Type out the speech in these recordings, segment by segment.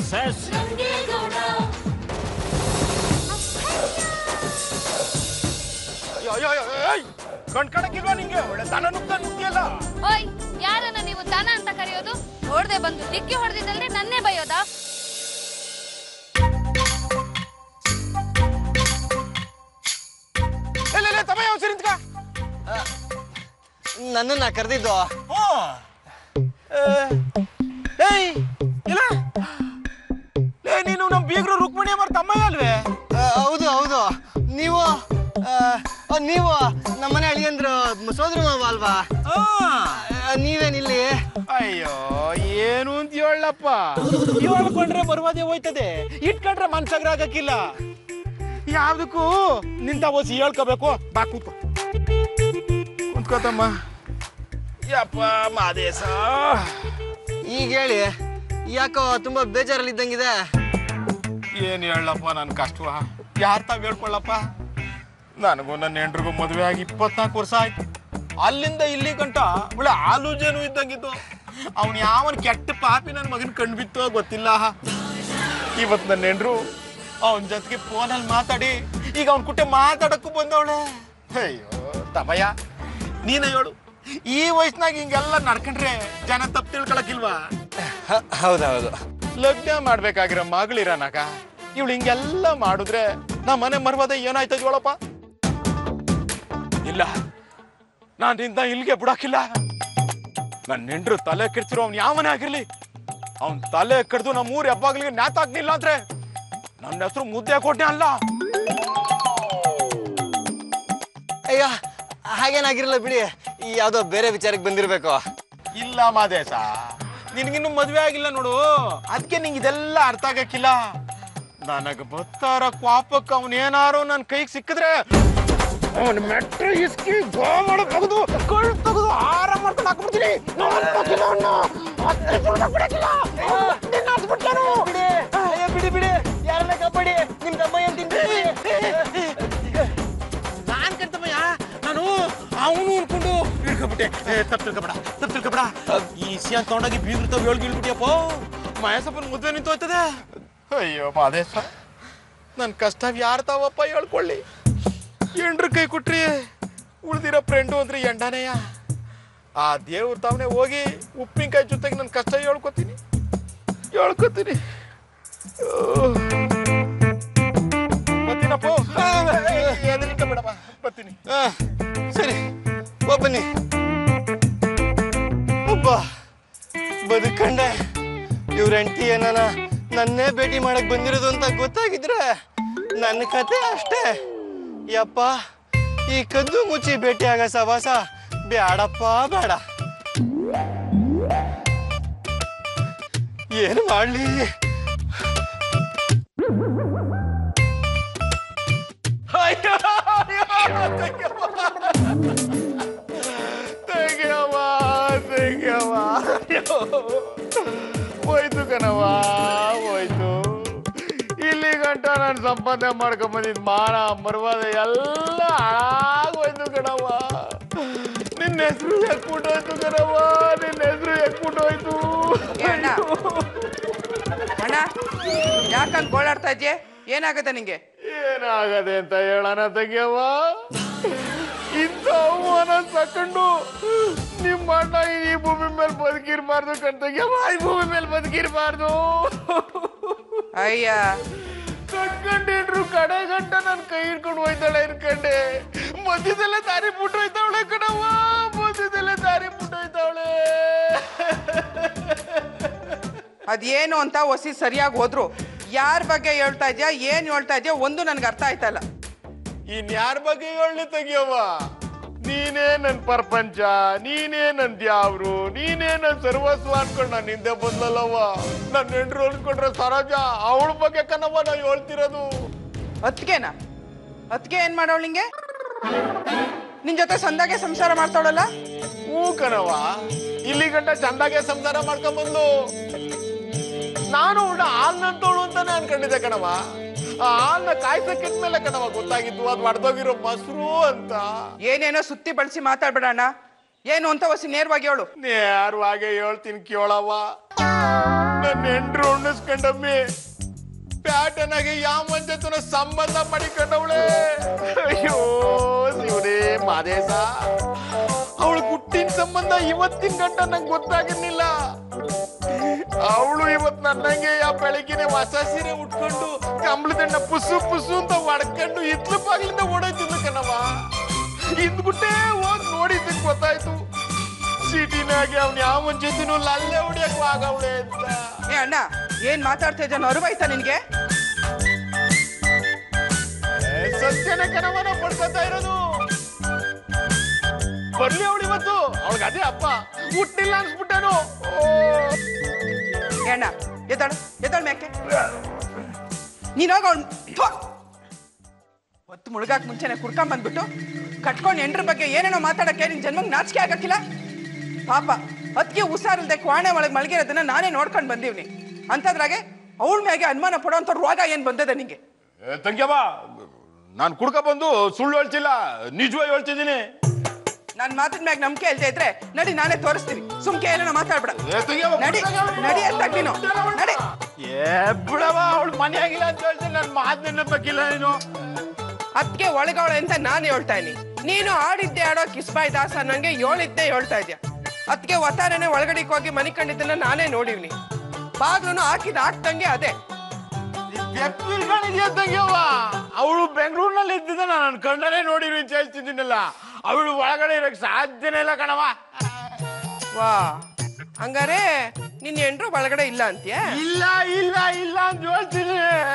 Success ಕಣ್ ಕಣಕ್ಕಿಲ್ವಾ ನಿಂಗೆ ಒಳ್ಳೆ ದನ ನುಗ್ಗ ನುಗ್ಗಿಯಲ್ಲ ಓಯ್ ಯಾರನ್ನ ನೀವು ದನ ಅಂತ ಕರೆಯೋದು ನೋಡ್ದೆ ಬಂದು ಡಿಕ್ಕಿ ಹೊಡೆದಿದ್ದಲ್ದೆ ನನ್ನೇ ಬೈಯೋದಾ ಇಲ್ಲ ತಮ್ಮ ಯಾವ ನಿಂತ್ಕ ನನ್ನನ್ನ ಕರೆದಿದ್ದು ಏಯ್ ಇಲ್ಲ ಲೇ ನೀನು ನಮ್ಮ ಬೀಗರು ರುಕ್ಮಿಣಿ ಅಮ್ಮರ ತಮ್ಮಯ್ಯ ಅಲ್ವೇ ಹೌದು ಹೌದು ನೀವು ಆ, ಆ, ನೀವು ನಮ್ಮನೆ ಅಳಿಯಂದ್ರು ಸೋದರ ಮಾವ ಅಲ್ವಾ ಆ, ನೀವೇನಿಲ್ಲಿ ಅಯ್ಯೋ ಏನು ಅಂತ ಹೇಳಪ್ಪ ಹೇಳ್ಕೊಂಡ್ರೆ ಬರುವಾದೆ ಹೋಯ್ತದೆ ಇಟ್ಕೊಂಡ್ರೆ ಮನ್ಸಾಗ್ರ ಆಗಕ್ಕಿಲ್ಲ ಯಾವ್ದಕ್ಕೂ ನಿಂತ ಓಸಿ ಹೇಳ್ಕೋಬೇಕು ಬಾ ಕೂತ್ಕೋ ಕುಂತ್ಕೋತಮ್ಮ ಯಪ್ಪ ಮಾದೇಶ ಈಗ ಹೇಳಿ ಯಾಕೋ ತುಂಬಾ ಬೇಜಾರಲ್ಲಿದ್ದಂಗಿದೆ ಏನ್ ಹೇಳಪ್ಪ ನನ್ ಕಷ್ಟವ ಯಾರ್ ತಾವ್ ಹೇಳ್ಕೊಳ್ಳಪ್ಪ ನನಗೂ ನನ್ನ ಹೆಂಡ್ರಿಗೂ ಮದುವೆ ಆಗಿ ಇಪ್ಪತ್ನಾಲ್ಕು ವರ್ಷ ಆಯ್ತು ಅಲ್ಲಿಂದ ಇಲ್ಲಿ ಗಂಟ ಒಳ್ಳೆ ಹಾಲು ಜೇನು ಇದ್ದಂಗಿದ್ದು ಅವ್ನು ಯಾವನ್ ಕೆಟ್ಟ ಪಾಪಿ ನನ್ನ ಮಗನ ಕಂಡ್ಬಿತ್ತೋ ಗೊತ್ತಿಲ್ಲ ಇವತ್ತು ನನ್ನ ಹೆಂಡ್ರು ಅವನ ಜೊತೆಗೆ ಫೋನಲ್ಲಿ ಮಾತಾಡಿ ಈಗ ಅವ್ನ ಕುಟ್ಟೆ ಮಾತಾಡಕ್ಕೂ ಬಂದವಳೆ ಅಯ್ಯೋ ತಮಯ್ಯ ನೀನೇ ಹೇಳು ಈ ವಯಸ್ಸಿನಾಗ ಹಿಂಗೆಲ್ಲ ನಡ್ಕೊಂಡ್ರೆ ಜನ ತಪ್ಪು ತಿಳ್ಕೊಳಕಿಲ್ವಾ ಹೌದೌದು ಲಗ್ನ ಮಾಡ್ಬೇಕಾಗಿರೋ ಮಗಳಿರನಾಗ ಇವಳು ಹಿಂಗೆಲ್ಲ ಮಾಡಿದ್ರೆ ನಮ್ಮ ಮನೆ ಮರ್ವಾದ ಏನಾಯ್ತದ ಹೇಳಪ್ಪ ಇಲ್ಲ ನಾನು ನಿಂದ ಇಲ್ಲಿಗೆ ಬಿಡಾಕಿಲ್ಲ ನನ್ನ ಹೆಂಡ್ರು ತಲೆ ಕೆಡ್ಸಿರೋ ಅವ್ನು ಯಾವನೇ ಆಗಿರ್ಲಿ ಅವ್ನ್ ತಲೆ ಕಡ್ದು ನಮ್ಮ ಊರ್ ಹೆಬ್ಬಾಗ್ಲಿಗೆ ನ್ಯಾತಾಗ್ನಿಲ್ಲ ಅಂದ್ರೆ ನನ್ನ ಹೆಸರು ಮುದ್ದೆ ಕೊಟ್ಟೆ ಅಲ್ಲ ಅಯ್ಯ ಹಾಗೇನಾಗಿರಲ್ಲ ಬಿಡಿ ಯಾವ್ದೋ ಬೇರೆ ವಿಚಾರಕ್ಕೆ ಬಂದಿರ್ಬೇಕು ಇಲ್ಲ ಮಾದೇಶ ನಿನಗಿನ್ನು ಮದ್ವೆ ಆಗಿಲ್ಲ ನೋಡು ಅದಕ್ಕೆ ನಿಂಗೆ ಇದೆಲ್ಲ ಅರ್ಥ ಆಗಕ್ಕಿಲ್ಲ ನನಗೆ ಬತ್ತಾರ ಕ್ವಾಪಕ್ಕೆ ಅವನೇನಾರು ನನ್ನ ಕೈಗೆ ಸಿಕ್ಕಿದ್ರೆ ಅವನ ಮೆಟ್ರ ಇಸ್ಕಿ ಗೋಮಳ ತೆಗೆದು ಕಳ್ ತೆಗೆದು ಹಾರ ಮಾಡ್ಕೊಂಡು ಹಾಕ್ಬಿಡ್ತೀನಿ ನಾನ್ ಹಾಕಿಲ್ಲ ಅವ್ನ. ಹತ್ತಿ ಸುಳ್ಳು ಬಿಡಕ್ಕಿಲ್ಲ. ನಿನ್ನ ಹತ್ಬಿಟ್ಟಾನು. ಅಯ್ಯ ಬಿಡಿ ಬಿಡಿ ಯಾರನ್ನ ಕಬ್ಬಡಿ ನಿಮ್ ತಮ್ಮ ಏನ್ ತಿಂತೀರಿ ನಾನ್ ಕಣ್ತಮ್ಮಯ್ಯ ನಾನು ಅವನು ಅನ್ಕೊಂಡು ಹಿಡ್ಕೊಬಿಟ್ಟೆ ತಪ್ಪು ತಿಳ್ಕೊಬೇಡ ತಪ್ಪು ತಿಳ್ಕೊಬೇಡ ಈ ಸಿಯನ್ ತಗೊಂಡೋಗಿ ಬೀಗ್ರ ತಾವ್ ಹೇಳ್ ಗೀಳ್ಬಿಟ್ಟಿಯಪ್ಪ ಮಹೇಶಪ್ಪನ ಮುದ್ದೆ ನಿಂತು ಹೋಯ್ತದೆ ಅಯ್ಯೋ ಮಾದೇಶ ನನ್ನ ಕಷ್ಟ ಯಾರು ತಾವಪ್ಪ ಹೇಳ್ಕೊಳ್ಳಿ ಎಂಡ್ರ ಕೈ ಕೊಟ್ರಿ ಉಳ್ದಿರೋ ಫ್ರೆಂಡು ಅಂದ್ರೆ ಎಂಡನೆಯ ಆ ದೇವ್ರ ತಾವನೆ ಹೋಗಿ ಉಪ್ಪಿನಕಾಯಿ ಜೊತೆಗೆ ನನ್ನ ಕಷ್ಟ ಹೇಳ್ಕೊತೀನಿ ಹೇಳ್ಕೊತೀನಿ ಬರ್ತೀನಪ್ಪ ಎದರಿಕ ಬಿಡಪ್ಪ ಬರ್ತೀನಿ ಆ, ಸರಿ ಓ ಬನ್ನಿ ಒಬ್ಬ ಬದುಕಂಡೆ ಇವ್ರ ಹೆಂಡತಿ ಏನಾನ ನನ್ನೇ ಭೇಟಿ ಮಾಡಕ್ ಬಂದಿರೋದು ಅಂತ ಗೊತ್ತಾಗಿದ್ರೆ ನನ್ನ ಕತೆ ಅಷ್ಟೇ ಯಪ್ಪ ಈ ಕದ್ದು ಮುಚ್ಚಿ ಭೇಟಿ ಆಗ ಸವಾಸ ಬ್ಯಾಡಪ್ಪ ಬೇಡ ಏನು ಮಾಡ್ಲಿ ಅಯ್ಯೋ, ಅಯ್ಯೋ, ತೆಗ್ಯವ್ವ. ತೆಗ್ಯವ್ವ, ತೆಗ್ಯವ್ವ. ಅಯ್ಯೋ. ಹೋಯ್ತು ಕಣವ್ವ ಹೋಯ್ತು ಇಲ್ಲಿ ಗಂಟ ನಾನು ಸಂಪಾದನೆ ಮಾಡ್ಕೊಂಡ್ ಬಂದಿದ್ ಮಾನ ಮರ್ವಾದ ಎಲ್ಲ ಹಾಳಾಗೋಯ್ತು ಕಣವ್ವ ನಿನ್ನ ಹೆಸರು ಎಕ್ಬಿಟ್ಟೋಯ್ತು ಕಣವ್ವ ನಿನ್ನ ಹೆಸರು ಎಕ್ಬಿಟ್ಟೋಯ್ತು ಏ ಅಣ್ಣ ಅಣ್ಣ ಯಾಕಂಗ್ ಗೋಳಾಡ್ತಾ ಇದ್ಯೆ ಏನಾಗತ್ತೆ ನಿಂಗೆ ಏನಾಗದೆ ಅಂತ ಹೇಳೋಣ ತೆಗ್ಯವ್ವ ಇಂಥ ಅವಮಾನ ತಕೊಂಡು ನಿಮ್ಮ ಅಣ್ಣ ಈ ಭೂಮಿ ಮೇಲೆ ಬದುಕಿರ್ಬಾರ್ದು ಕಣ್ತಗ್ಯವ್ವ ಈ ಭೂಮಿ ಮೇಲೆ ಬದುಕಿರ್ಬಾರ್ದು ಅಯ್ಯ ಕಟ್ಕೊಂಡಿಟ್ರು ಕಡೆ ಗಂಟ ನನ್ ಕೈ ಹಿಡ್ಕೊಂಡು ಹೋಯ್ತಾಳೆ ಇನ್ಕಂಡೆ ಮಧ್ಯದಲ್ಲೇ ದಾರಿ ಬಿಟ್ಟು ಹೋಯ್ತಾವಳೆ ಕಣವ್ವ ಮಧ್ಯದಲ್ಲೇ ದಾರಿ ಬಿಟ್ಟು ಹೋಯ್ತಾವಳೆ ಅದೇನು ಅಂತ ಒಸಿ ಸರಿಯಾಗಿ ಹೋದ್ರು ಯಾರ ಬಗ್ಗೆ ಹೇಳ್ತಾ ಇದ್ಯಾ ಏನ್ ಹೇಳ್ತಾ ಇದ್ಯಾ ಒಂದು ನನ್ಗೆ ಅರ್ಥ ಆಯ್ತಲ್ಲ ಇನ್ಯಾರ ಬಗ್ಗೆ ಹೇಳಿ ತೆಗಿಯವ್ವ ನೀನೇ ನನ್ ಪ್ರಪಂಚ ನೀನೇ ನನ್ ದ್ಯಾವ್ರು ನೀನೇ ನನ್ ಸರ್ವಸ್ವ ಅನ್ಕೊಂಡು ನಾನು ಹಿಂದೆ ಬಂದಲ್ಲವ್ವ ನನ್ನ ಹೆಂಡ್ರು ಅನ್ಕೊಂಡ್ರೆ ಸರೋಜ ಅವಳ ಬಗ್ಗೆ ಕಣವ್ವ ನಾವು ಹೇಳ್ತಿರೋದು ಅತ್ಗೆನಾ ಅತ್ಗೆ ಏನ್ ಮಾಡೋಳು ನಿಂಗೆ ನಿನ್ ಜೊತೆ ಸಂದಾಗೆ ಸಂಸಾರ ಮಾಡ್ತಾವಳಲ್ಲ ಹೂ ಕಣವ್ವ ಇಲ್ಲಿ ಗಂಟ ಚಂದಾಗೆ ಸಂಸಾರ ಮಾಡ್ಕೊಂಬಂದ್ಲು ನಾನು ಉಳ್ಳ ಹಾಲ್ನಂತವಳು ಅಂತಾನೆ ಅನ್ಕೊಂಡಿದ್ದೆ ಕಣವ ಆ ಹಾಲ್ನ ಕಾಯ್ಸಕ್ಕಿದ್ಮೇಲೆ ಕಣವ ಗೊತ್ತಾಗಿತ್ತು ಅದು ಒಡ್ದೋಗಿರೋ ಮೊಸರು ಅಂತ ಏನೇನೋ ಸುತ್ತಿ ಬಳಸಿ ಮಾತಾಡ್ಬೇಡಣ್ಣ ಏನು ಅಂತ ಒಸಿ ನೇರವಾಗಿ ಹೇಳು ನೇರವಾಗಿ ಹೇಳ್ತೀನಿ ಕೇಳವ್ವ ನನ್ನ ಹೆಂಡ್ರು ಉಣ್ಣಿಸ್ಕೊಂಡಮ್ಮಿ ಪ್ಯಾಟನಾಗೆ ಯಾವ ಮಂಜತನ ಸಂಬಂಧ ಮಾಡಿಕೊಂಡವಳೆ ಅಯ್ಯೋ ಶಿವನೇ ಮಾದೇಶ ಅವಳು ಹುಟ್ಟಿನ ಸಂಬಂಧ ಇವತ್ತಿನ ಗಂಟ ನಂಗೆ ಗೊತ್ತಾಗಿರ್ಲಿಲ್ಲ ಅವಳು ಇವತ್ ನನ್ನಂಗೆ ಆ ಬೆಳಗಿನ ಹೊಸ ಸೀರೆ ಉಟ್ಕೊಂಡು ಕಂಬಳದಣ್ಣ ಪುಸು ಪುಸು ಅಂತ ಹೊಡ್ಕೊಂಡು ಇತ್ಲು ಬಾಗಿಲಿಂದ ಓಡೋಯ್ತಿದ್ಲು ಕಣವ ಹಿಂದ್ಗುಟ್ಟೆ ಹೋಗ್ ನೋಡಿದ್ದಕ್ಕೆ ಗೊತ್ತಾಯ್ತು ಸಿಟಿನಾಗೆ ಅವ್ನ ಯಾವ ಜೊತೆನೂ ಲಲ್ಲೆ ಹೊಡಿಯಕ್ ಆಗವಳೆ ಅಂತ ಏ ಅಣ್ಣ ಏನ್ ಮಾತಾಡ್ತಾ ಇದ್ದಾನ ಅರಿವಾಯ್ತಾ ನಿನ್ಗೆ ಏ, ಸತ್ಯನ ಕನವನ ಪಡ್ಕೊತ ಇರೋದು ಬರ್ಲಿ ಅವಳು ಇವತ್ತು ಅವಳಿಗೆ ಅದೇ ಅಪ್ಪ ಹುಟ್ಟಿಲ್ಲ ಅನ್ಸ್ಬಿಟ್ಟನು ಏ ಅಣ್ಣ ಎದ್ದಾಳು ಎದ್ದಾಳು ಮ್ಯಾಕೆ ನೀನೋಗ ಅವ್ಳು ಹೊತ್ತು ಮುಳುಗಾಕ್ ಮುಂಚೆನೆ ಕುಡ್ಕೊಂಡ್ ಬಂದ್ಬಿಟ್ಟು ಕಟ್ಕೊಂಡು ಎಂಡ್ರ ಬಗ್ಗೆ ಏನೇನೋ ಮಾತಾಡಕ್ಕೆ ನಿನ್ ಜನ್ಮಂಗ್ ನಾಚಿಕೆ ಆಗಕ್ಕಿಲ್ಲ ಪಾಪ ಅದಕ್ಕೆ ಹುಷಾರಿಲ್ದೆ ಕ್ವಾಣೆ ಒಳಗೆ ಮಲಗಿರೋದನ್ನ ನಾನೇ ನೋಡ್ಕೊಂಡು ಬಂದೀವ್ನಿ ಅಂತದ್ರಾಗೆ ಅವಳ ಮ್ಯಾಗೆ ಅನುಮಾನ ಪಡೋಂಥ ರೋಗ ಏನ್ ಬಂದದ ನಿಂಗೆ ತಂಗ್ಯವ ನಾನು ಕುಡ್ಕ ಬಂದು ಸುಳ್ಳು ಹೇಳ್ತಿಲ್ಲ ನಿಜವಾಗಿ ಹೇಳ್ತಿದ್ದೀನಿ ನನ್ನ ಮಾತಿನ ಮ್ಯಾಗ ನಂಬಿಕೆ ಇಲ್ದೇ ಇದ್ರೆ ನಡಿ ನಾನೇ ತೋರಿಸ್ತೀನಿ ಸುಮ್ಕೆ ಏನೇನೋ ಮಾತಾಡ್ಬೇಡ ಏ, ತಂಗ್ಯವ್ವ, ನಡಿ ನಡಿ ಅಂತ ನೀನು ನಡಿ ಏ ಬಿಡವ ಅವಳು ಮನೆಯಾಗಿಲ್ಲ ಅಂತ ಹೇಳ್ತೀನಿ ನನ್ನ ಮಾತು ನೆನಪಕ್ಕಿಲ್ಲ ನೀನು ಅದಕ್ಕೆ ಒಳಗವಳೆ ಅಂತ ನಾನು ಹೇಳ್ತಾ ಇದೀನಿ ನೀನು ಆಡಿದ್ದೆ ಆಡೋ ಕಿಸ್ಬಾಯ್ ದಾಸ ನಂಗೆ ಹೇಳಿದ್ದೆ ಹೇಳ್ತಾ ಇದ್ಯಾ ಅದಕ್ಕೆ ಒತ್ತಾರನೆ ಒಳಗಡೆಗೆ ಹೋಗಿ ಮನೆ ಕಂಡಿದ್ದನ್ನ ನಾನೇ ನೋಡಿವ್ನಿ ಬಾಗ್ಲೂ ಹಾಕಿದ ಹಾಕ್ದಂಗೆ ಅದೇ ಬೆಪ್ಪಿಲ್ಕೊಂಡಿದ್ಯಾ ತಂಗ್ಯವ್ವ ಅವಳು ಬೆಂಗಳೂರಿನಲ್ಲಿ ಇದ್ದಿದ್ದ ನಾನು ಕಣ್ಣಲ್ಲೇ ನೋಡಿರು ಅಂತ ಹೇಳ್ತಿದ್ದೀನಲ್ಲ ಅವಳು ಒಳಗಡೆ ಇರಕ್ ಸಾಧ್ಯನೇ ಇಲ್ಲ ಕಣವ ವಾ ಹಂಗಾರೆ ನಿನ್ ಎಂಡ್ರು ಒಳಗಡೆ ಇಲ್ಲ ಅಂತೀಯ ಇಲ್ಲ ಇಲ್ಲ ಇಲ್ಲ ಅಂತ ಹೇಳ್ತೀನಿ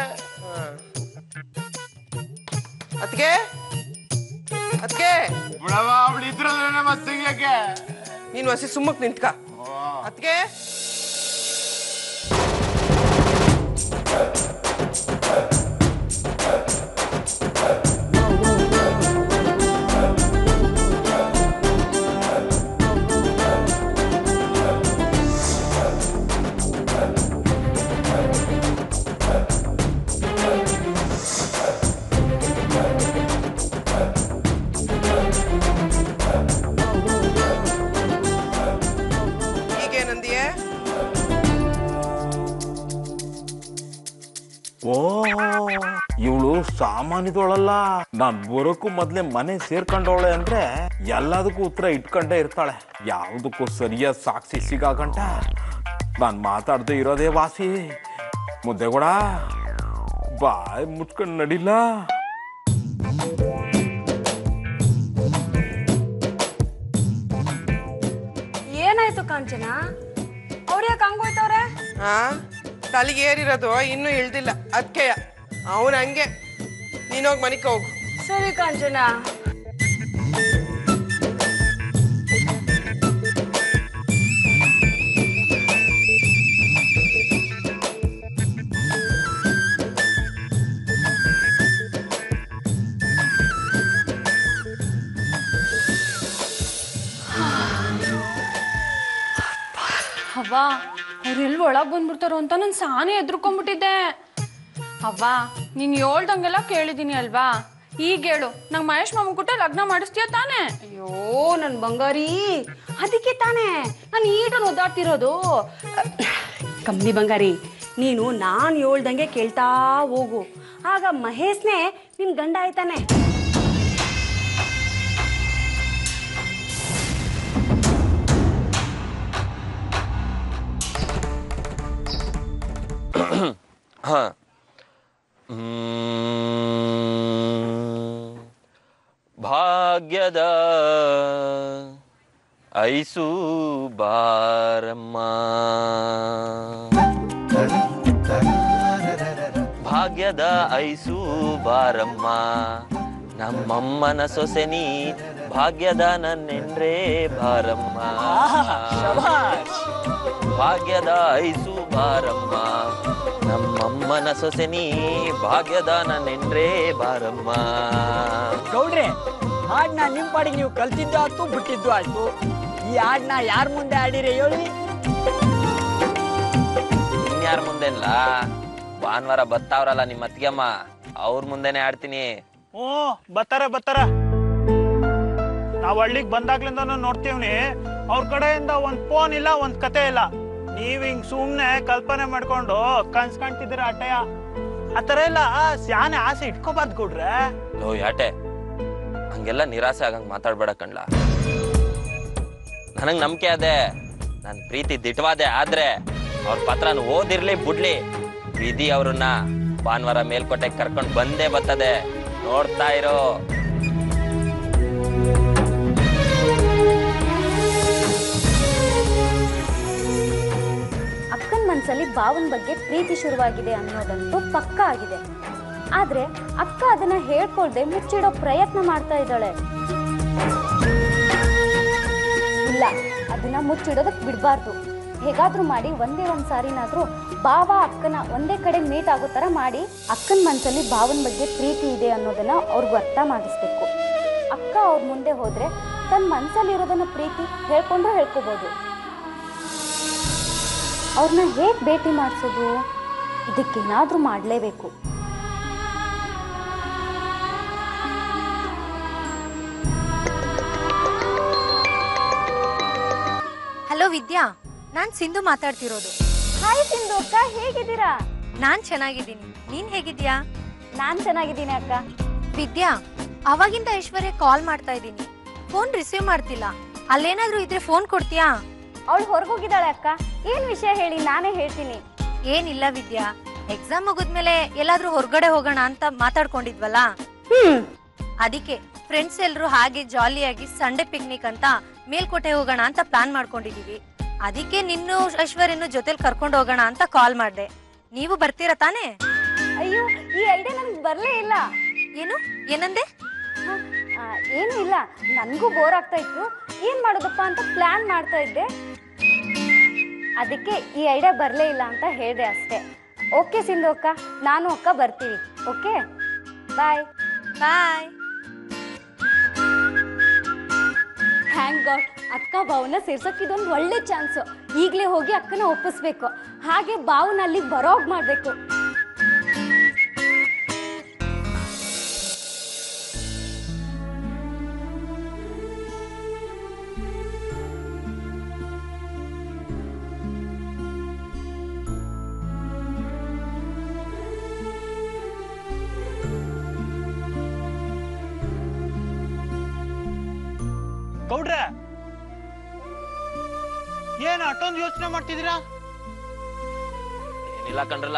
ಅದಕ್ಕೆ ಅದಕ್ಕೆ ಬಿಡವ ಅವಳು ಇದ್ರಲ್ಲ ಮತ್ತೆ ತೆಗಿಯಕ್ಕೆ ನೀನು ಹಸಿ ಸುಮ್ಮಕ್ ನಿಂತ್ಕ ಅದಕ್ಕೆ ಈಗೇನಂದಿಯೇ ಓ ಇವಳು ಸಾಮಾನ್ಯದವಳಲ್ಲ ನಾನ್ ಬರೋಕ್ಕೂ ಮೊದ್ಲೇ ಮನೆ ಸೇರ್ಕೊಂಡವಳೆ ಅಂದ್ರೆ ಎಲ್ಲದಕ್ಕೂ ಉತ್ತರ ಇಟ್ಕೊಂಡೇ ಇರ್ತಾಳೆ ಯಾವ್ದಕ್ಕೂ ಸರಿಯಾದ ಸಾಕ್ಷಿ ಸಿಗಾಗಂಟ ನಾನ್ ಮಾತಾಡದೆ ಇರೋದೇ ವಾಸಿ ಮುದ್ದೆ ಕೂಡ ಬಾಯ್ ಮುಚ್ಕೊಂಡ್ ನಡಿಲ್ಲ ಏನಾಯ್ತು ಕಾಂಚನ ಅವ್ರು ಯಾಕೆ ಹಂಗೋಯ್ತವ್ರೆ ಹಾ ತಲೆಗೆ ಏರಿರೋದು ಇನ್ನೂ ಇಳ್ದಿಲ್ಲ ಅದಕ್ಕೆ ಅವನ್ ಹಂಗೆ ನೀನೋಗಿ ಮನಿಕ ಹೋಗು ಸರಿ ಕಾಂಚನ ಅವ್ವ ಅವ್ರು ಎಲ್ಲಿ ಒಳಗ್ ಬಂದ್ಬಿಡ್ತಾರೋ ಅಂತ ನಾನು ಸಾನೇ ಎದ್ರುಕೊಂಡ್ಬಿಟ್ಟಿದ್ದೆ ಅವ್ವ ನೀನ್ ಹೇಳ್ದಂಗೆಲ್ಲ ಕೇಳಿದೀನಿ ಅಲ್ವಾ ಈಗ ಹೇಳು ನಂಗೆ ಮಹೇಶ್ ಮಾಮನ್ ಕುಟ್ಟ ಲಗ್ನ ಮಾಡಿಸ್ತೀಯ ತಾನೇ ಅಯ್ಯೋ ನನ್ ಬಂಗಾರಿ ಅದಕ್ಕೆ ತಾನೇ ನಾನು ಈಟನ್ನು ಒದ್ದಾಡ್ತಿರೋದು ಕಮ್ಮಿ ಬಂಗಾರಿ ನೀನು ನಾನು ಹೇಳ್ದಂಗೆ ಕೇಳ್ತಾ ಹೋಗು ಆಗ ಮಹೇಶ್ನೇ ನಿನ್ ಗಂಡ ಆಯ್ತಾನೆ ಹ ಮ್ಮ್. ಭಾಗ್ಯದ ಐಸು ಬಾರಮ್ಮ ಭಾಗ್ಯದ ಐಸು ಬಾರಮ್ಮ ನಮ್ಮಮ್ಮನ ಸೊಸೆನಿ ಭಾಗ್ಯದ ನನ್ನೆಂದ್ರೆ ಬಾರಮ್ಮ ಭಾಗ್ಯದ ಐಸು ಬಾರಮ್ಮ ನಮ್ಮಮ್ಮನ ಸೊಸೆನಿ ಭಾಗ್ಯದ ನನ್ನೆಂದ್ರೆ ಬಾರಮ್ಮ ಗೌಡ್ರೆ ಹಾಡ್ನ ನಿಮ್ ಪಾಡಿಗೆ ನೀವು ಕಲ್ತಿದ್ದು ಆಯ್ತು ಬಿಟ್ಟಿದ್ದು ಆಯ್ತು ಈ ಹಾಡ್ನ ಯಾರ ಮುಂದೆ ಆಡಿರಿ ಹೇಳಿ ಇನ್ಯಾರ ಮುಂದೆಲ್ಲ ಭಾನುವಾರ ಬತ್ತಾವ್ರಲ್ಲ ನಿಮ್ಮ ಅತ್ತಿಗೆಮ್ಮ ಅವ್ರ ಮುಂದೆನೆ ಆಡ್ತೀನಿ ಓ ಬತ್ತಾರ ಬತ್ತಾರ ನಾವ್ ಹಳ್ಳಿಗ್ ಬಂದಾಗ್ಲಿಂದಾನು ನೋಡ್ತೀವ್ನಿ ಅವ್ರ ಕಡೆಯಿಂದ ಒಂದ್ ಫೋನ್ ಇಲ್ಲ ಒಂದ್ ಕತೆ ಇಲ್ಲ ನೀವ್ ಹಿಂಗ್ ಸುಮ್ನೆ ಕಲ್ಪನೆ ಮಾಡ್ಕೊಂಡು ಕನ್ಸ್ ಕಾಣ್ತಿದ್ದೀರ ಅಟ್ಟಯ್ಯ ಆತರ ಎಲ್ಲ ಸ್ಯಾನೆ ಆಸೆ ಇಟ್ಕೋಬಾರ್ದು ಕೊಡ್ರೆ ಲೋ ಯಾಟೆ ಹಂಗೆಲ್ಲ ನಿರಾಸೆ ಆಗಂಗ್ ಮಾತಾಡ್ಬೇಡ ಕಣ್ಲ ನನಗ್ ನಂಬಿಕೆ ಅದೇ ನನ್ ಪ್ರೀತಿ ದಿಟ್ವಾದೆ ಆದ್ರೆ ಅವ್ರ ಪತ್ರನ ಓದಿರ್ಲಿ ಬಿಡ್ಲಿ ವಿಧಿ ಅವ್ರನ್ನ ಭಾನುವಾರ ಮೇಲ್ಕೋಟೆ ಕರ್ಕೊಂಡ್ ಬಂದೇ ಬರ್ತದೆ ನೋಡ್ತಾ ಇರೋ ಅಕ್ಕನ ಮನಸ್ಸಲ್ಲಿ ಭಾವನ ಬಗ್ಗೆ ಪ್ರೀತಿ ಶುರುವಾಗಿದೆ ಅನ್ನೋದಂತೂ ಪಕ್ಕ ಆಗಿದೆ ಆದ್ರೆ ಅಕ್ಕ ಅದನ್ನ ಹೇಳ್ಕೊಳ್ದೆ ಮುಚ್ಚಿಡೋ ಪ್ರಯತ್ನ ಮಾಡ್ತಾ ಇದ್ದಾಳೆ ಇಲ್ಲ ಅದನ್ನ ಮುಚ್ಚಿಡೋದಕ್ಕೆ ಬಿಡಬಾರ್ದು ಹೇಗಾದ್ರೂ ಮಾಡಿ ಒಂದೇ ಒಂದು ಸಾರಿನಾದ್ರೂ ಭಾವ ಅಕ್ಕನ ಒಂದೇ ಕಡೆ ಮೀಟ್ ಆಗೋ ಥರ ಮಾಡಿ ಅಕ್ಕನ ಮನಸ್ಸಲ್ಲಿ ಭಾವನ ಬಗ್ಗೆ ಪ್ರೀತಿ ಇದೆ ಅನ್ನೋದನ್ನ ಅವ್ರಿಗೆ ಅರ್ಥ ಮಾಡಿಸ್ಬೇಕು ಅಕ್ಕ ಅವ್ರ ಮುಂದೆ ಹೋದ್ರೆ ತನ್ನ ಮನಸ್ಸಲ್ಲಿರೋದನ್ನ ಪ್ರೀತಿ ಹೇಳ್ಕೊಂಡ್ರೂ ಹೇಳ್ಕೊಬೋದು ಅವ್ರನ್ನ ಹೇಗೆ ಭೇಟಿ ಮಾಡಿಸೋದು ಇದಕ್ಕೇನಾದರೂ ಮಾಡಲೇಬೇಕು ಹಲೋ ವಿದ್ಯಾ ನಾನ್ ಸಿಂಧು ಮಾತಾಡ್ತಿರೋದು ಹಾಯ್ ಸಿಂಧು ಅಕ್ಕ ಹೇಗಿದ್ದೀರಾ ನಾನ್ ಚೆನ್ನಾಗಿದ್ದೀನಿ ನೀನ್ ಹೇಗಿದ್ಯಾ ನಾನ್ ಚೆನ್ನಾಗಿದ್ದೀನಿ ಅಕ್ಕ ವಿದ್ಯಾ ಅವಾಗಿಂದ ಐಶ್ವರ್ಯ ಕಾಲ್ ಮಾಡ್ತಾ ಇದ್ದೀನಿ ಫೋನ್ ರಿಸೀವ್ ಮಾಡ್ತಿಲ್ಲ ಅಲ್ಲೇನಾದ್ರೂ ಇದ್ರೆ ಫೋನ್ ಕೊಡ್ತೀಯಾ ಅವಳು ಹೊರಗೋಗಿದ್ದಾಳೆ ಅಕ್ಕ ಏನ್ ವಿಷಯ ಹೇಳಿ ನಾನೇ ಹೇಳ್ತೀನಿ ಏನಿಲ್ಲ ವಿದ್ಯಾ ಎಕ್ಸಾಮ್ ಮುಗಿದ್ಮೇಲೆ ಎಲ್ಲಾದ್ರೂ ಹೊರಗಡೆ ಹೋಗೋಣ ಅಂತ ಮಾತಾಡ್ಕೊಂಡಿದ್ವಲ್ಲ ಅದಕ್ಕೆ ಫ್ರೆಂಡ್ಸ್ ಎಲ್ರು ಹಾಗೆ ಜಾಲಿಯಾಗಿ ಸಂಡೇ ಪಿಕ್ನಿಕ್ ಅಂತ ಮೇಲ್ಕೋಟೆ ಹೋಗೋಣ ಅಂತ ಪ್ಲಾನ್ ಮಾಡ್ಕೊಂಡಿದೀವಿ ಅದಕ್ಕೆ ನಿನ್ನು ಐಶ್ವರ್ಯನು ಜೊತೆಲಿ ಕರ್ಕೊಂಡು ಹೋಗೋಣ ಅಂತ ಕಾಲ್ ಮಾಡ್ದೆ ನೀವು ಬರ್ತೀರಾ ತಾನೇ ಅಯ್ಯೋ ಈ ಐಡಿಯಾ ನನಗೆ ಬರಲೇ ಇಲ್ಲ ಏನು ಏನಂದೆ ಆ, ಏನೂ ಇಲ್ಲ ನನಗೂ ಬೋರ್ ಆಗ್ತಾ ಇತ್ತು ಏನ್ ಮಾಡೋದಪ್ಪ ಅಂತ ಪ್ಲಾನ್ ಮಾಡ್ತಾ ಇದ್ದೆ ಅದಕ್ಕೆ ಈ ಐಡಿಯಾ ಬರಲೇ ಇಲ್ಲ ಅಂತ ಹೇಳಿದೆ ಅಷ್ಟೇ ಓಕೆ ಸಿಂಧು ಅಕ್ಕ ನಾನು ಅಕ್ಕ ಬರ್ತೀವಿ okay bye bye thank god ಅಕ್ಕ ಬಾವನ್ನ ಸೇರ್ಸಕ್ ಇದೊಂದು ಒಳ್ಳೆ ಚಾನ್ಸು ಈಗಲೇ ಹೋಗಿ ಅಕ್ಕನ ಒಪ್ಪಿಸ್ಬೇಕು ಹಾಗೆ ಬಾವನ್ನ ಅಲ್ಲಿಗೆ ಬರೋಗ್ ಮಾಡಬೇಕು ಗೌಡ್ರೆ ಏನ್ ಅಷ್ಟೊಂದು ಯೋಚನೆ ಮಾಡ್ತಿದ್ದೀರಾ ಏನಿಲ್ಲ ಕಣ್ರಲ್ಲ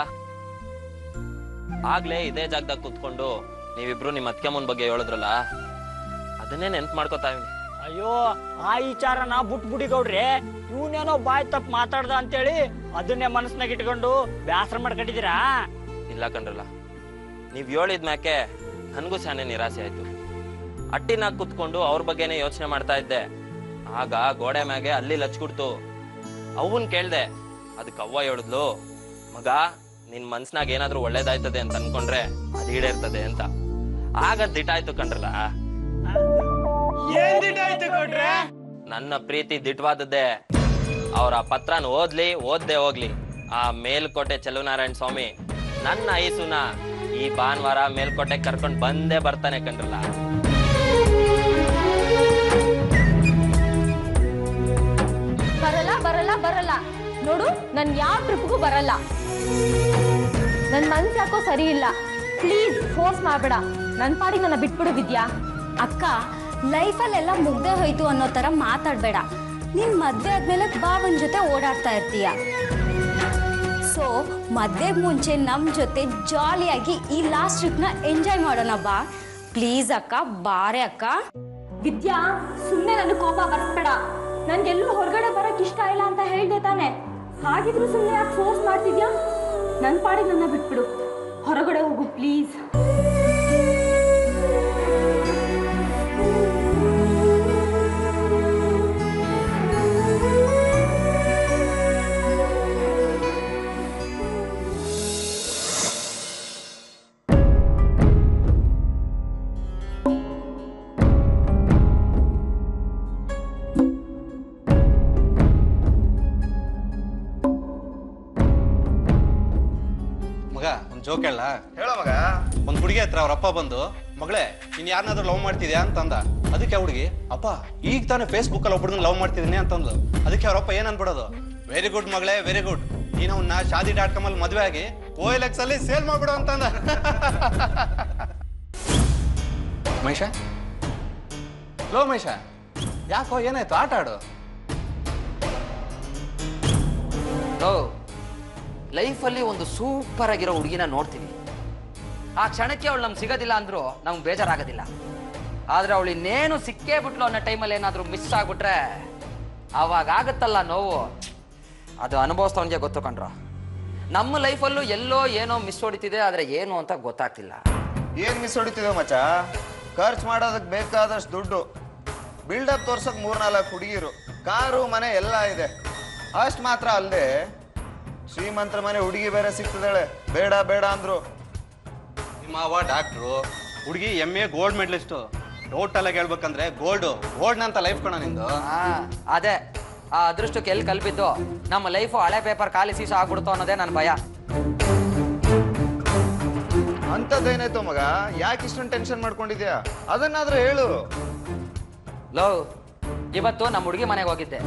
ಆಗ್ಲೇ ಇದೇ ಜಾಗದಾಗ ಕುತ್ಕೊಂಡು ನೀವಿಬ್ರು ನಿಮ್ಮ ಅತ್ಕೆಮ್ಮನ್ ಬಗ್ಗೆ ಹೇಳಿದ್ರಲ್ಲ ಅದನ್ನೇ ನೆನ್ಪು ಮಾಡ್ಕೋತಾ ಇವ್ನಿ ಅಯ್ಯೋ ಆ ವಿಚಾರನ ಬಿಟ್ಬಿಡಿ ಗೌಡ್ರೆ ಇವನೇನೋ ಬಾಯ್ ತಪ್ಪು ಮಾತಾಡ್ದ ಅಂತೇಳಿ ಅದನ್ನೇ ಮನಸ್ನಾಗ ಇಟ್ಕೊಂಡು ಬ್ಯಾಸರ ಮಾಡ್ಕೊಂಡಿದ್ದೀರಾ ಇಲ್ಲ ಕಣ್ರಲ್ಲ ನೀವ್ ಹೇಳಿದ ಮ್ಯಾಕೆ ನನಗೂ ಶಾನೆ ನಿರಾಸೆ ಆಯ್ತು ಅಟ್ಟಿನಾಗ ಕುತ್ಕೊಂಡು ಅವ್ರ ಬಗ್ಗೆನೇ ಯೋಚನೆ ಮಾಡ್ತಾ ಇದ್ದೆ ಆಗ ಗೋಡೆ ಮ್ಯಾಗೆ ಅಲ್ಲಿ ಲಚ್ಕೊಡ್ತು ಅವನ್ ಕೇಳ್ದೆ ಅದಕ್ಕೆ ಅವ್ವ ಹೇಳಿದ್ಲು ಮಗ ನಿನ್ ಮನ್ಸ್ನಾಗ ಏನಾದ್ರೂ ಒಳ್ಳೇದಾಯ್ತದೆ ಅಂತ ಅನ್ಕೊಂಡ್ರೆ ಅದ್ ಈಡೇರ್ತದೆ ಅಂತ ಆಗ ದಿಟಾಯ್ತು ಕಣ್ರಲ್ಲ ಏನ್ ದಿಟ ಆಯ್ತು ಗೌಡ್ರೆ ನನ್ನ ಪ್ರೀತಿ ದಿಟ್ವಾದದ್ದೇ ಅವ್ರ ಆ ಪತ್ರನ ಓದ್ಲಿ ಓದ್ದೆ ಹೋಗ್ಲಿ ಆ ಮೇಲ್ಕೋಟೆ ಚೆಲುವನಾರಾಯಣ ಸ್ವಾಮಿ ನನ್ನ ಐಸುನ ಈ ಭಾನುವಾರ ಮೇಲ್ಕೋಟೆ ಕರ್ಕೊಂಡ್ ಬಂದೇ ಬರ್ತಾನೆ ಕಣ್ರಲ್ಲ ಬರಲ್ಲ ಬರಲ್ಲ ಬರಲ್ಲ ನೋಡು ನನ್ ಯಾವ ಟ್ರಿಪ್ಗೂ ಬರಲ್ಲ ನನ್ ಮನ್ಸ್ ಯಾಕೋ ಸರಿ ಇಲ್ಲ ಪ್ಲೀಸ್ ಫೋರ್ಸ್ ಮಾಡ್ಬೇಡ ನನ್ ಪಾಡಿಗೆ ನನ್ನ ಬಿಟ್ಬಿಡು ವಿದ್ಯಾ ಅಕ್ಕ ಲೈಫಲ್ಲೆಲ್ಲ ಮುಗ್ದೇ ಹೋಯ್ತು ಅನ್ನೋ ಥರ ಮಾತಾಡಬೇಡ ನಿನ್ ಮದ್ವೆ ಆದ್ಮೇಲೆ ಬಾವನ್ ಜೊತೆ ಓಡಾಡ್ತಾ ಇರ್ತೀಯ ಸೊ ಮದ್ವೆಗೆ ಮುಂಚೆ ನಮ್ಮ ಜೊತೆ ಜಾಲಿಯಾಗಿ ಈ ಲಾಸ್ಟ್ ಟ್ರಿಪ್ನ ಎಂಜಾಯ್ ಮಾಡೋಣ ಬಾ ಪ್ಲೀಸ್ ಅಕ್ಕ ಬಾರೆ ಅಕ್ಕ ವಿದ್ಯಾ ಸುಮ್ಮನೆ ನನ್ನ ಕೋಪ ಬರ್ಸ್ಬೇಡ ನನ್ಗೆಲ್ಲೂ ಹೊರಗಡೆ ಬರಕ್ ಇಷ್ಟ ಇಲ್ಲ ಅಂತ ಹೇಳ್ದೆ ತಾನೆ ಹಾಗಿದ್ರು ಸುಮ್ಮನೆ ಯಾಕೆ ಫೋರ್ಸ್ ಮಾಡ್ತಿದ್ಯಾ ನನ್ನ ಪಾಡಿಗೆ ನನ್ನ ಬಿಟ್ಬಿಡು ಹೊರಗಡೆ ಹೋಗು ಪ್ಲೀಸ್ ಮಗ ಒಂದ್ ಜೋಕ್ ಹೇಳ ಹೇಳ ಮಗ ಒಂದ್ ಹುಡುಗಿ ಹತ್ರ ಅವ್ರ ಅಪ್ಪ ಬಂದು ಮಗಳೇ ನೀನ್ ಯಾರನ್ನಾದ್ರೂ ಲವ್ ಮಾಡ್ತಿದ್ಯಾ ಅಂತಂದ ಅದಕ್ಕೆ ಆ ಹುಡುಗಿ ಅಪ್ಪ ಈಗ ತಾನೇ ಫೇಸ್ಬುಕ್ ಅಲ್ಲಿ ಒಬ್ಬಳನ್ನ ಲವ್ ಮಾಡ್ತಿದ್ದೀನಿ ಅಂತಂದು ಅದಕ್ಕೆ ಅವ್ರಪ್ಪ ಏನ್ ಅನ್ಬಿಡೋದು ವೆರಿ ಗುಡ್ ಮಗಳೇ ವೆರಿ ಗುಡ್ ನೀನು ಅವನ್ನ ಶಾದಿ ಡಾಟ್ ಕಾಮ್ ಅಲ್ಲಿ ಮದುವೆ ಆಗಿ ಓ ಎಲ್ ಎಕ್ಸ್ ಅಲ್ಲಿ ಸೇಲ್ ಮಾಡ್ಬಿಡು ಅಂತಂದ ಮಹೇಶ ಲೋ ಮಹೇಶ ಯಾಕೋ ಏನಾಯ್ತು ಆಟ ಆಡು ಲೋ ಲೈಫಲ್ಲಿ ಒಂದು ಸೂಪರ್ ಆಗಿರೋ ಹುಡುಗಿನ ನೋಡ್ತೀವಿ ಆ ಕ್ಷಣಕ್ಕೆ ಅವಳು ನಮ್ಗೆ ಸಿಗೋದಿಲ್ಲ ಅಂದ್ರೂ ನಮ್ಗೆ ಬೇಜಾರಾಗೋದಿಲ್ಲ ಆದ್ರೆ ಅವಳು ಇನ್ನೇನು ಸಿಕ್ಕೇ ಬಿಟ್ಲು ಅನ್ನೋ ಟೈಮಲ್ಲಿ ಏನಾದರೂ ಮಿಸ್ ಆಗ್ಬಿಟ್ರೆ ಅವಾಗ ಆಗುತ್ತಲ್ಲ ನೋವು ಅದು ಅನುಭವಿಸ್ತವನಿಗೆ ಗೊತ್ತು ಕಣ್ರೋ ನಮ್ಮ ಲೈಫಲ್ಲೂ ಎಲ್ಲೋ ಏನೋ ಮಿಸ್ ಹೊಡಿತಿದೆ ಆದ್ರೆ ಏನು ಅಂತ ಗೊತ್ತಾಗ್ತಿಲ್ಲ ಏನ್ ಮಿಸ್ ಹೊಡಿತಿದೆ ಮಚ್ಚ ಖರ್ಚು ಮಾಡೋದಕ್ಕೆ ಬೇಕಾದಷ್ಟು ದುಡ್ಡು ಬಿಲ್ಡಪ್ ತೋರ್ಸಕ್ ಮೂರ್ನಾಲ್ಕು ಹುಡುಗಿರು ಕಾರು ಮನೆ ಎಲ್ಲ ಇದೆ ಅಷ್ಟ್ ಮಾತ್ರ ಅಲ್ಲದೆ ಶ್ರೀಮಂತರ ಮನೆ ಹುಡುಗಿ ಬೇರೆ ಸಿಗ್ತಿದ್ದಾಳೆ ಬೇಡ ಬೇಡ ಅಂದ್ರು ನಿಮ್ಮ ಅವ್ವ ಡಾಕ್ಟ್ರು ಹುಡುಗಿ M A gold medalist total ಆಗಿ ಹೇಳ್ಬೇಕಂದ್ರೆ ಗೋಲ್ಡ್ ಗೋಲ್ಡ್ ಅಂತ ಲೈಫ್ ಕಣ ನಿಂದು ಆ, ಅದೇ ಆ ಅದೃಷ್ಟಕ್ಕೆ ಎಲ್ಲಿ ಕಲ್ಪಿದ್ದು ನಮ್ಮ ಲೈಫು ಹಳೆ ಪೇಪರ್ ಖಾಲಿ ಸೀಸ ಆಗ್ಬಿಡ್ತು ಅನ್ನೋದೇ ನನ್ನ ಭಯ ಅಂಥದ್ದೇನಾಯ್ತು ಮಗ ಯಾಕೆ ಇಷ್ಟೊಂದು ಟೆನ್ಷನ್ ಮಾಡ್ಕೊಂಡಿದ್ಯಾ ಅದನ್ನಾದ್ರೂ ಹೇಳು ಲೋ ಇವತ್ತು ನಮ್ಮ ಹುಡುಗಿ ಮನೆಗೆ ಹೋಗಿದ್ದೆ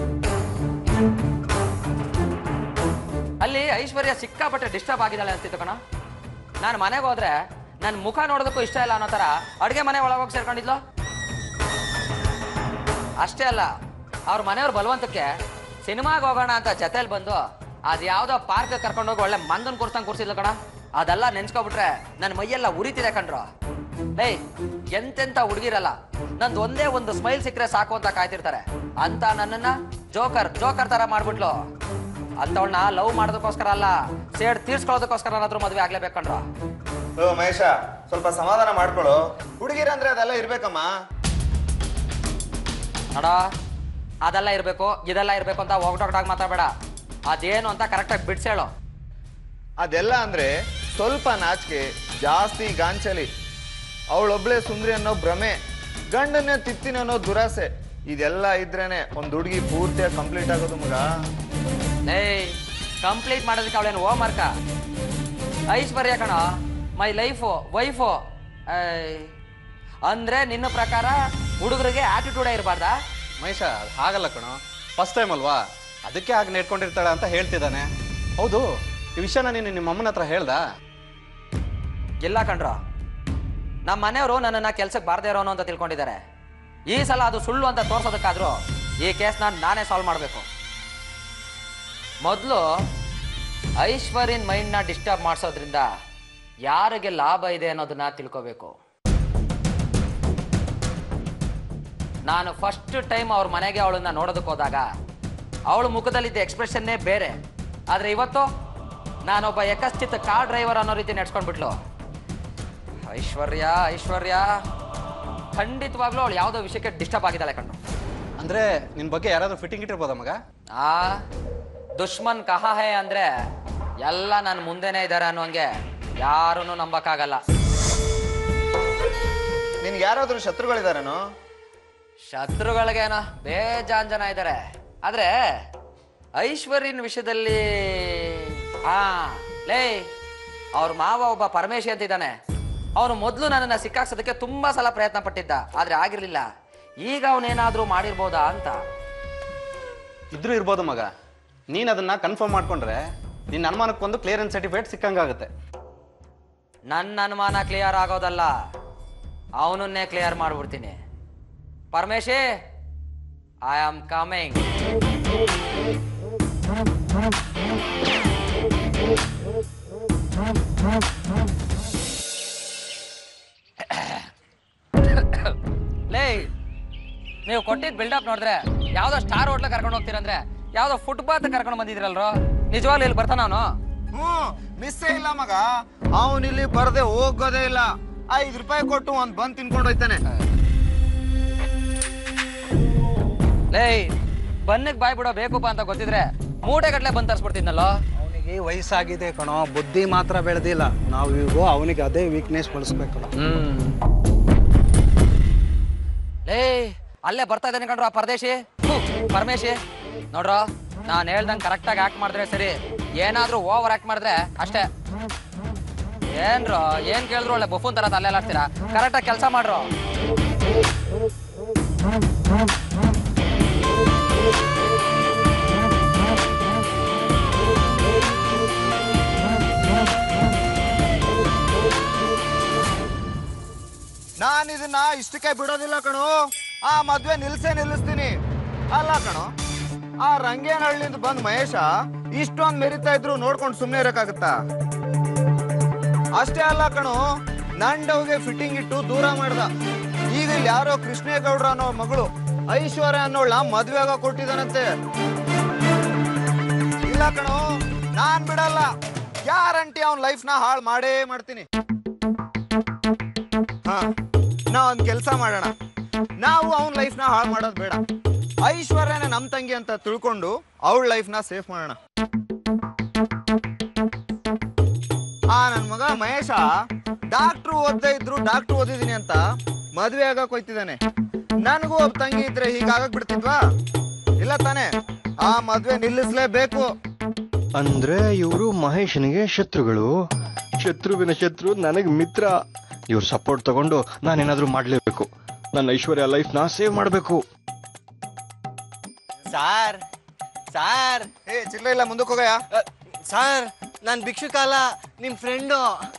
ಅಲ್ಲಿ ಐಶ್ವರ್ಯ ಸಿಕ್ಕಾಪಟ್ಟೆ ಡಿಸ್ಟರ್ಬ್ ಆಗಿದ್ದಾಳೆ ಅಂತಿತ್ತು ಕಣ ನಾನು ಮನೆಗೆ ಹೋದ್ರೆ ನನ್ನ ಮುಖ ನೋಡೋದಕ್ಕೂ ಇಷ್ಟ ಇಲ್ಲ ಅನ್ನೋ ಥರ ಅಡುಗೆ ಮನೆ ಒಳಗೆ ಹೋಗಿ ಸೇರ್ಕೊಂಡಿದ್ಲು ಅಷ್ಟೇ ಅಲ್ಲ ಅವ್ರ ಮನೆಯವ್ರ ಬಲವಂತಕ್ಕೆ ಸಿನಿಮಾಗೆ ಹೋಗೋಣ ಅಂತ ಜೊತೆಲಿ ಬಂದು ಅದು ಯಾವುದೋ ಪಾರ್ಕ್ ಕರ್ಕೊಂಡೋಗಿ ಒಳ್ಳೆ ಮಂದನ್ ಕೂರ್ಸಂಗ್ ಕೂರ್ಸಿದ್ಲು ಕಣ ಅದೆಲ್ಲ ನೆನ್ಸ್ಕೊಬಿಟ್ರೆ ನನ್ನ ಮೈಯೆಲ್ಲ ಉರಿತಿದೆ ಕಣ್ರು ಏಯ್ ಎಂತೆಂತ ಹುಡುಗಿರಲ್ಲ ನಂದು ಒಂದೇ ಒಂದು ಸ್ಮೈಲ್ ಸಿಕ್ಕರೆ ಸಾಕು ಅಂತ ಕಾಯ್ತಿರ್ತಾರೆ ಅಂತ ನನ್ನನ್ನ ಜೋಕರ್ ಜೋಕರ್ ತರ ಮಾಡ್ಬಿಟ್ಲು ಅಂತವಳನ್ನ ಲವ್ ಮಾಡೋದಕ್ಕೋಸ್ಕರ ಅಲ್ಲ ಸೇಡ್ ತೀರ್ಸ್ಕೊಳ್ಳೋದಕ್ಕೋಸ್ಕರ ಏನಾದ್ರೂ ಮದುವೆ ಆಗ್ಲೇಬೇಕು ಕಣ್ರು ಓ ಮಹೇಶ ಸ್ವಲ್ಪ ಸಮಾಧಾನ ಮಾಡ್ಕೊಳ್ಳು ಹುಡುಗಿರಂದ್ರೆ ಅದೆಲ್ಲ ಇರ್ಬೇಕಮ್ಮ ನೋಡ ಅದೆಲ್ಲ ಇರಬೇಕು ಇದೆಲ್ಲ ಇರಬೇಕು ಅಂತ ಒಗ್ಡೊಗ್ಡಾಗಿ ಮಾತಾಡಬೇಡ ಅದೇನು ಅಂತ ಕರೆಕ್ಟಾಗಿ ಬಿಡ್ಸೇಳು ಅದೆಲ್ಲ ಅಂದ್ರೆ ಸ್ವಲ್ಪ ನಾಚಿಕೆ ಜಾಸ್ತಿ ಗಾಂಚಲಿ ಅವಳೊಬ್ಳೆ ಸುಂದ್ರಿ ಅನ್ನೋ ಭ್ರಮೆ ಗಂಡನ್ನೇ ತಿತ್ತೀನಿ ಅನ್ನೋ ದುರಾಸೆ ಇದೆಲ್ಲ ಇದ್ರೇನೆ ಒಂದ್ ಹುಡುಗಿ ಪೂರ್ತಿಯಾಗಿ ಕಂಪ್ಲೀಟ್ ಆಗೋದು ಮಗ ಏಯ್ ಕಂಪ್ಲೀಟ್ ಮಾಡೋದಕ್ಕೆ ಅವಳೇನು ಹೋಮ್ ವರ್ಕ ಐಶ್ವರ್ಯ ಕಣ ಮೈ ಲೈಫು ವೈಫು ಅಂದ್ರೆ ನಿನ್ನ ಪ್ರಕಾರ ಹುಡುಗರಿಗೆ ಆಟಿಟ್ಯೂಡೇ ಇರಬಾರ್ದಾ ಮಹೇಶ ಅದು ಹಾಗಲ್ಲ ಕಣೋ ಫಸ್ಟ್ ಟೈಮ್ ಅಲ್ವಾ ಅದಕ್ಕೆ ಆಗ ನೆಟ್ಕೊಂಡಿರ್ತಾಳೆ ಅಂತ ಹೇಳ್ತಿದ್ದಾನೆ ಹೌದು ಈ ವಿಷಯನ ನೀನು ನಿಮ್ಮ ಅಮ್ಮನ ಹತ್ರ ಹೇಳ್ದಾ ಇಲ್ಲ ಕಣ್ರೋ ನಮ್ಮ ಮನೆಯವರು ನನ್ನನ್ನ ಕೆಲ್ಸಕ್ಕೆ ಬಾರದೇ ಇರೋನು ಅಂತ ತಿಳ್ಕೊಂಡಿದ್ದಾರೆ ಈ ಸಲ ಅದು ಸುಳ್ಳು ಅಂತ ತೋರ್ಸೋದಕ್ಕಾದ್ರೂ ಈ ಕೇಸ್ನ ನಾನೇ ಸಾಲ್ವ್ ಮಾಡಬೇಕು ಮೊದಲು ಐಶ್ವರ್ಯನ್ ಮೈಂಡ್ನ ಡಿಸ್ಟರ್ಬ್ ಮಾಡಿಸೋದ್ರಿಂದ ಯಾರಿಗೆ ಲಾಭ ಇದೆ ಅನ್ನೋದನ್ನ ತಿಳ್ಕೋಬೇಕು ನಾನು ಫಸ್ಟ್ ಟೈಮ್ ಅವ್ರ ಮನೆಗೆ ಅವಳನ್ನ ನೋಡೋದಕ್ಕೆ ಹೋದಾಗ ಅವಳ ಮುಖದಲ್ಲಿದ್ದ ಎಕ್ಸ್ಪ್ರೆಷನ್ನೇ ಬೇರೆ ಆದರೆ ಇವತ್ತು ನಾನೊಬ್ಬ ಯಕಶ್ಚಿತ್ ಕಾರ್ ಡ್ರೈವರ್ ಅನ್ನೋ ರೀತಿ ನಡ್ಸ್ಕೊಂಡ್ಬಿಟ್ಲು ಐಶ್ವರ್ಯ ಐಶ್ವರ್ಯ ಖಂಡಿತವಾಗ್ಲೂ ಅವಳು ಯಾವುದೋ ವಿಷಯಕ್ಕೆ ಡಿಸ್ಟರ್ಬ್ ಆಗಿದ್ದಾಳೆ ಕಣ್ಣು ಅಂದ್ರೆ ನಿನ್ ಬಗ್ಗೆ ಯಾರಾದ್ರೂ ಫಿಟ್ಟಿಂಗ್ ಇಟ್ಟಿರ್ಬೋದಾ ಮಗ ಆ ದುಶ್ಮನ್ ಕಹಾ ಹೇ ಅಂದ್ರೆ ಎಲ್ಲ ನನ್ನ ಮುಂದೆನೇ ಇದ್ದಾರೆ ಅನ್ನೋಂಗೆ ಯಾರೂ ನಂಬಕ್ಕಾಗಲ್ಲ ನಿನ್ಗೆ ಯಾರಾದ್ರೂ ಶತ್ರುಗಳಿದಾರೇನೋ ಶತ್ರುಗಳಿಗೇನ ಬೇಜಾನ್ ಜನ ಇದ್ದಾರೆ ಆದ್ರೆ ಐಶ್ವರ್ಯನ ವಿಷಯದಲ್ಲಿ ಹಾ ಲೇ ಅವ್ರ ಮಾವ ಒಬ್ಬ ಪರಮೇಶಿ ಅಂತ ಇದ್ದಾನೆ ಅವನು ಮೊದಲು ನನ್ನನ್ನು ಸಿಕ್ಕಾಕ್ಸೋದಕ್ಕೆ ತುಂಬಾ ಸಲ ಪ್ರಯತ್ನ ಪಟ್ಟಿದ್ದ ಆದ್ರೆ ಆಗಿರ್ಲಿಲ್ಲ ಈಗ ಅವನೇನಾದ್ರೂ ಮಾಡಿರ್ಬೋದಾ ಅಂತ ಇದ್ರೂ ಇರ್ಬೋದು ಮಗ ನೀನ್ ಅದನ್ನ ಕನ್ಫರ್ಮ್ ಮಾಡ್ಕೊಂಡ್ರೆ ನಿನ್ನ ಅನುಮಾನಕ್ಕೆ ಒಂದು ಕ್ಲಿಯರೆನ್ಸ್ ಸರ್ಟಿಫಿಕೇಟ್ ಸಿಕ್ಕಂಗಾಗುತ್ತೆ ನನ್ನ ಅನುಮಾನ ಕ್ಲಿಯರ್ ಆಗೋದಲ್ಲ ಅವನನ್ನೇ ಕ್ಲಿಯರ್ ಮಾಡ್ಬಿಡ್ತೀನಿ ಪರಮೇಶಿ ಐ ಆಮ್ ಕಮಿಂಗ್ ಲೇ ನೀವು ಕೊಟ್ಟಿದ್ದ ಬಿಲ್ಡಪ್ ನೋಡಿದ್ರೆ ಯಾವ್ದೋ ಸ್ಟಾರ್ ಹೋಟ್ಲ ಕರ್ಕೊಂಡು ಹೋಗ್ತೀರಂದ್ರೆ ಯಾವ್ದೋ ಫುಟ್ಪಾತ್ ಕರ್ಕೊಂಡು ಬಂದಿದ್ರಲ್ರೋ ನಿಜವಾಗ್ಲೂ ಇಲ್ಲಿ ಬರ್ತಾನ ಅವನು ಹ್ಮ್ ಮಿಸ್ಸೇ ಇಲ್ಲ ಮಗ ಅವನ್ ಇಲ್ಲಿ ಬರ್ದೆ ಹೋಗೋದೇ ಇಲ್ಲ ಐದ್ ರೂಪಾಯಿ ಕೊಟ್ಟು ಒಂದ್ ಬಂದ್ ತಿನ್ಕೊಂಡು ಹೋಯ್ತಾನೆ ಲೇ ಬನ್ನಕ್ ಬಾಯ್ ಬಿಡೋ ಬೇಕಪ್ಪ ಅಂತ ಗೊತ್ತಿದ್ರೆ ಮೂಟೆ ಗಟ್ಲೆ ಬಂದ್ ತರ್ಸ್ಬಿಡ್ತಿದ್ನಲ್ಲೋ ಅವನಿಗೆ ವಯಸ್ಸಾಗಿದೆ ಕಣೋ ಬುದ್ಧಿ ಮಾತ್ರ ಬೆಳೆದಿಲ್ಲ ನಾವು ಈಗ ಅವನಿಗೆ ಅದೇ ವೀಕ್ನೆಸ್ ಬಳಸ್ಬೇಕು ಹ್ಮ್ ಲೇ ಅಲ್ಲೇ ಬರ್ತಾ ಇದ್ದಾನೆ ಕಣ್ರು ಆ ಪರದೇಶಿ ಥು, ಪರಮೇಶಿ ನೋಡ್ರೋ ನಾನು ಹೇಳ್ದಂಗೆ ಕರೆಕ್ಟಾಗಿ ಆಕ್ಟ್ ಮಾಡಿದ್ರೆ ಸರಿ ಏನಾದ್ರೂ ಓವರ್ ಆಕ್ಟ್ ಮಾಡಿದ್ರೆ ಅಷ್ಟೇ ಏನ್ರೋ ಏನ್ ಕೇಳಿದ್ರು ಒಳ್ಳೆ ಬಫೂನ್ ತರ ತಲೆಲ್ಲಾಡ್ತೀರಾ ಕರೆಕ್ಟಾಗಿ ಕೆಲಸ ಮಾಡ್ರು ನಾನು ಇದನ್ನ ಇಷ್ಟಕ್ಕೆ ಬಿಡೋದಿಲ್ಲ ಕಣೋ ಆ ಮದ್ವೆ ನಿಲ್ಸೇ ನಿಲ್ಲಿಸ್ತೀನಿ ಅಲ್ಲ ಕಣೋ ಆ ರಂಗೇನಹಳ್ಳಿಂದ ಬಂದ್ ಮಹೇಶ ಇಷ್ಟೊಂದ್ ಮೆರಿತಾ ಇದ್ರು ನೋಡ್ಕೊಂಡು ಸುಮ್ನೆ ಇರಕ್ಕಾಗತ್ತಾ ಅಷ್ಟೇ ಅಲ್ಲ ಕಣೋ ನಂಡವ್ಗೆ ಫಿಟ್ಟಿಂಗ್ ಇಟ್ಟು ದೂರ ಮಾಡ್ದ ಈಗ ಇಲ್ಲಿ ಯಾರೋ ಕೃಷ್ಣೇಗೌಡ್ರ ಅನ್ನೋ ಮಗಳು ಐಶ್ವರ್ಯ ಅನ್ನೋಳ ಮದ್ವೆ ಆಗ ಕೊಟ್ಟಿದ್ದಾನಂತೆ ಇಲ್ಲ ಕಣೋ ನಾನ್ ಬಿಡಲ್ಲ ಗ್ಯಾರಂಟಿ ಅವನ್ ಲೈಫ್ ನ ಹಾಳು ಮಾಡೇ ಮಾಡ್ತೀನಿ ಹಾ ನಾವ್ ಒಂದ್ ಕೆಲ್ಸ ಮಾಡೋಣ ನಾವು ಅವನ್ ಲೈಫ್ ನ ಹಾಳು ಮಾಡೋದ್ ಬೇಡ ಐಶ್ವರ್ಯನ ನಮ್ ತಂಗಿ ಅಂತ ತಿಳ್ಕೊಂಡು ಅವಳ ಲೈಫ್ ನ ಸೇಫ್ ಮಾಡೋಣ ಆ ನನ್ ಮಗ ಮಹೇಶ ಡಾಕ್ಟ್ರು ಓದ್ದೇ ಇದ್ರು ಡಾಕ್ಟ್ರು ಓದಿದೀನಿ ಅಂತ ಮದ್ವೆ ಆಗಕ್ ಹೋಯ್ತಿದ್ದಾನೆ ನನಗೂ ಒಬ್ಬ ತಂಗಿ ಇದ್ರೆ ಹೀಗಾಗಕ್ ಬಿಡ್ತಿದ್ವಾ ಇಲ್ಲ ತಾನೇ ಆ ಮದ್ವೆ ನಿಲ್ಲಿಸ್ಲೇಬೇಕು ಅಂದ್ರೆ ಇವರು ಮಹೇಶನಿಗೆ ಶತ್ರುಗಳು ಶತ್ರುವಿನ ಶತ್ರು ನನಗೆ ಮಿತ್ರ ಇವ್ರ ಸಪೋರ್ಟ್ ತಗೊಂಡು ನಾನೇನಾದ್ರೂ ಮಾಡ್ಲೇಬೇಕು ನನ್ನ ಐಶ್ವರ್ಯ ಲೈಫ್ ನ ಸೇವ್ ಮಾಡಬೇಕು ಸಾರ್ ಸಾರ್ ಏ ಚಿಲ್ಲ ಇಲ್ಲ ಮುಂದಕ್ಕೆ ಹೋಗಯ್ಯ ಸಾರ್ ನಾನ್ ಭಿಕ್ಷುಕ ಅಲ್ಲ ನಿಮ್ ಫ್ರೆಂಡು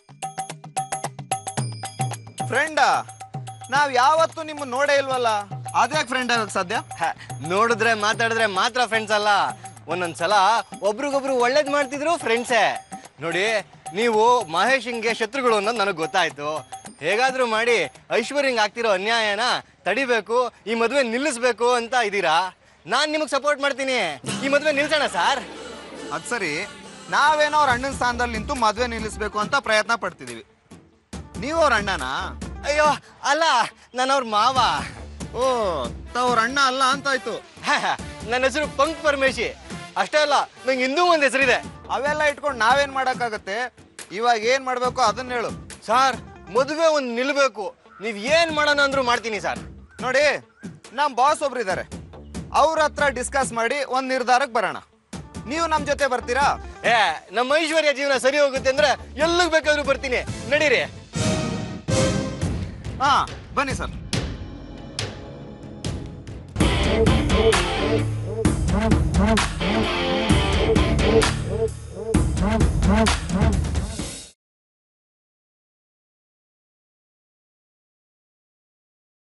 ಫ್ರೆಂಡಾ ನಾವ್ ಯಾವತ್ತೂ ನಿಮ್ಮ ನೋಡೇ ಇಲ್ವಲ್ಲ ಅದ್ಯಾಕ್ ಫ್ರೆಂಡ್ ಆಗಕ್ ಸಾಧ್ಯ ನೋಡಿದ್ರೆ ಮಾತಾಡಿದ್ರೆ ಮಾತ್ರ ಫ್ರೆಂಡ್ಸ್ ಅಲ್ಲ ಒಂದೊಂದ್ಸಲ ಒಬ್ರಿಗೊಬ್ರು ಒಳ್ಳೇದ್ ಮಾಡ್ತಿದ್ರು ಫ್ರೆಂಡ್ಸೇ ನೋಡಿ ನೀವು ಮಹೇಶ್ ಹಿಂಗೆ ಶತ್ರುಗಳು ಅನ್ನೋದು ನನಗೆ ಗೊತ್ತಾಯ್ತು ಹೇಗಾದ್ರೂ ಮಾಡಿ ಐಶ್ವರ್ಯಂಗ್ ಆಗ್ತಿರೋ ಅನ್ಯಾಯನ ತಡಿಬೇಕು ಈ ಮದುವೆ ನಿಲ್ಲಿಸ್ಬೇಕು ಅಂತ ಇದ್ದೀರಾ ನಾನ್ ನಿಮಗೆ ಸಪೋರ್ಟ್ ಮಾಡ್ತೀನಿ ಈ ಮದುವೆ ನಿಲ್ಸೋಣ ಸರ್ ಅದ್ ಸರಿ ನಾವೇನೋ ಅವ್ರ ಅಣ್ಣನ ಸ್ಥಾನದಲ್ಲಿ ನಿಂತು ಮದ್ವೆ ನಿಲ್ಲಿಸ್ಬೇಕು ಅಂತ ಪ್ರಯತ್ನ ಪಡ್ತಿದೀವಿ ನೀವು ಅವ್ರ ಅಣ್ಣನಾ ಅಯ್ಯೋ ಅಲ್ಲ ನಾನು ಅವ್ರ ಮಾವ ಓ ತವ್ರ ಅಣ್ಣ ಅಲ್ಲ ಅಂತಾಯ್ತು ನನ್ನ ಹೆಸರು ಪಂಕ್ ಪರಮೇಶಿ ಅಷ್ಟೇ ಅಲ್ಲ ನಂಗೆ ಇನ್ನೂ ಒಂದು ಹೆಸರಿದೆ ಅವೆಲ್ಲ ಇಟ್ಕೊಂಡು ನಾವೇನ್ ಮಾಡಕ್ಕಾಗತ್ತೆ ಇವಾಗ ಏನ್ ಮಾಡ್ಬೇಕು ಅದನ್ನ ಹೇಳು ಸರ್ ಮದುವೆ ಒಂದು ನಿಲ್ಬೇಕು ನೀವ್ ಏನ್ ಮಾಡೋಣ ಅಂದ್ರೂ ಮಾಡ್ತೀನಿ ಸರ್ ನೋಡಿ ನಮ್ ಬಾಸ್ ಒಬ್ರು ಇದಾರೆ ಅವ್ರ ಹತ್ರ ಡಿಸ್ಕಸ್ ಮಾಡಿ ಒಂದ್ ನಿರ್ಧಾರಕ್ಕೆ ಬರೋಣ ನೀವು ನಮ್ ಜೊತೆ ಬರ್ತೀರಾ ಏ ನಮ್ಮ ಐಶ್ವರ್ಯ ಜೀವನ ಸರಿ ಹೋಗುತ್ತೆ ಅಂದ್ರೆ ಎಲ್ಲಿಗೆ ಬೇಕಾದ್ರೂ ಬರ್ತೀನಿ ನಡೀರಿ ಹಾ ಬನ್ನಿ ಸರ್ Thank you.